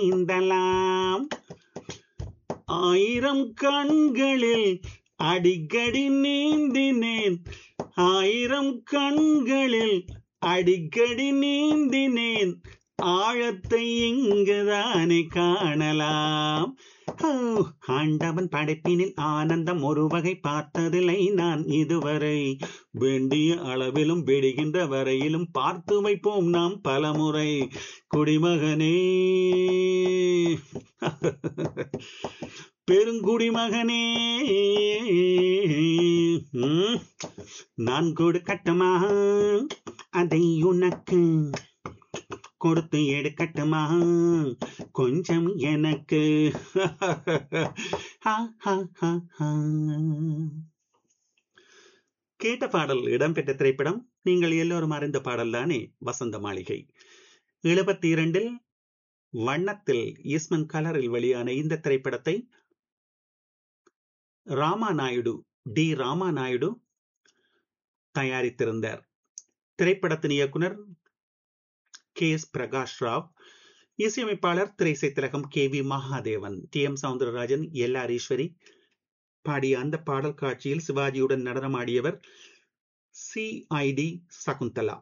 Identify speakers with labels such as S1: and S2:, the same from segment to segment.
S1: நீந்தலாம் ஆயிரம் கண்களில் அடிக்கடி நீந்தினேன் ஆயிரம் கண்களில் அடிக்கடி நீந்தினேன் ஆழத்தை இங்குதானே காணலாம் ஓ, ஆண்டவன் படைப்பினில் ஆனந்தம் ஒரு வகை பார்த்ததில்லை நான் இதுவரை வேண்டிய அளவிலும் வெடிகின்ற வரையிலும் பார்த்து வைப்போம் நாம் பலமுறை குடிமகனே பெருங்குடிமகனே ம், நான் கொடுக்கட்டுமா அதை உனக்கு கொடுத்து எடுக்கட்டுமா கொஞ்சம் எனக்கு ஹா, ஹா, ஹா, ஹா. கேட்ட பாடல் இடம்பெற்ற திரைப்படம் நீங்கள் எல்லோரும் அறிந்த பாடல் தானே வசந்த மாளிகை எழுபத்தி இரண்டில் வண்ணத்தில் ஈஸ்மன் கலரில் வெளியான இந்த திரைப்படத்தை ராமாநாயுடு டி ராமாநாயுடு தயாரித்திருந்தார் திரைப்படத்தின் இயக்குனர் கே எஸ் பிரகாஷ் ராவ் இசையமைப்பாளர் திரைசை திலகம் K V Mahadevan T M Soundararajan L R Eswari பாடிய அந்த பாடல் காட்சியில் சிவாஜியுடன் நடனமாடியவர் C I D Sakunthala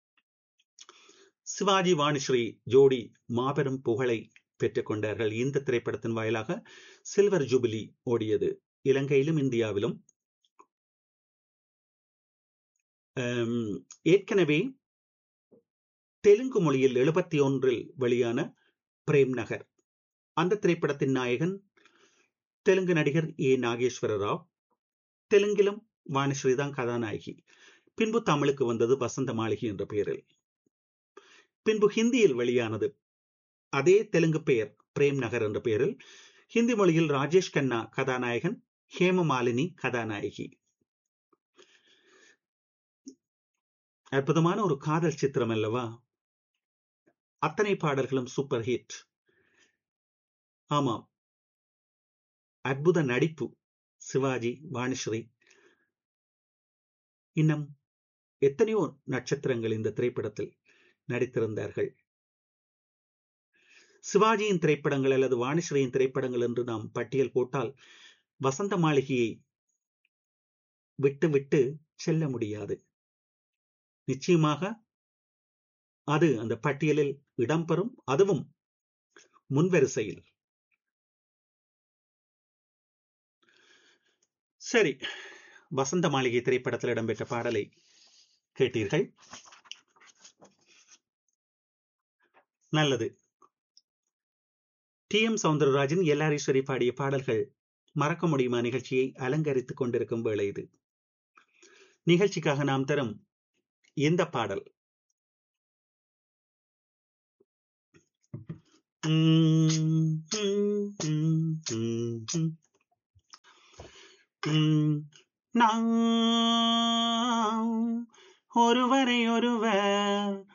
S1: Sivaji Vanisri ஜோடி மாபெரும் புகழை பெற்றுக் கொண்டார்கள் இந்த திரைப்படத்தின் வாயிலாக சில்வர் ஜூபிலி ஓடியது இலங்கையிலும் இந்தியாவிலும் அம், ஏற்கனவே தெலுங்கு மொழியில் எழுபத்தி ஒன்றில் வெளியான பிரேம் நகர் அந்த திரைப்படத்தின் நாயகன் தெலுங்கு நடிகர் ஏ நாகேஸ்வர ராவ் தெலுங்கிலும் வாணிஸ்ரீ தான் கதாநாயகி பின்பு தமிழுக்கு வந்தது வசந்த மாளிகை என்ற பெயரில் பின்பு ஹிந்தியில் வெளியானது அதே தெலுங்கு பெயர் பிரேம் நகர் என்ற பெயரில் ஹிந்தி மொழியில் ராஜேஷ் கண்ணா கதாநாயகன் ஹேமமாலினி கதாநாயகி அற்புதமான ஒரு காதல் சித்திரம் அல்லவா அத்தனை பாடல்களும் சூப்பர் ஹிட் ஆமாம் அற்புத நடிப்பு சிவாஜி வாணிஸ்ரீ இன்னும் எத்தனையோ நட்சத்திரங்கள் இந்த திரைப்படத்தில் நடித்திருந்தார்கள் சிவாஜியின் திரைப்படங்கள் அல்லது வாணிஸ்ரீயின் திரைப்படங்கள் என்று நாம் பட்டியல் போட்டால் வசந்த மாளிகையை விட்டு விட்டு செல்ல முடியாது நிச்சயமாக அது அந்த பட்டியலில் இடம்பெறும் அதுவும் முன்வரிசையில் சரி வசந்த மாளிகை திரைப்படத்தில் இடம்பெற்ற பாடலை கேட்டீர்கள் நல்லது டி எம் சவுந்தரராஜன் எல்லாரீஸ்வரி பாடிய பாடல்கள் மறக்க முடியுமா நிகழ்ச்சியை அலங்கரித்துக் கொண்டிருக்கும் வேளை இது நிகழ்ச்சிக்காக நாம் தரும் இந்த பாடல் உம், உம், உம், உம், உம். உம், நாம் ஒருவரை ஒருவர்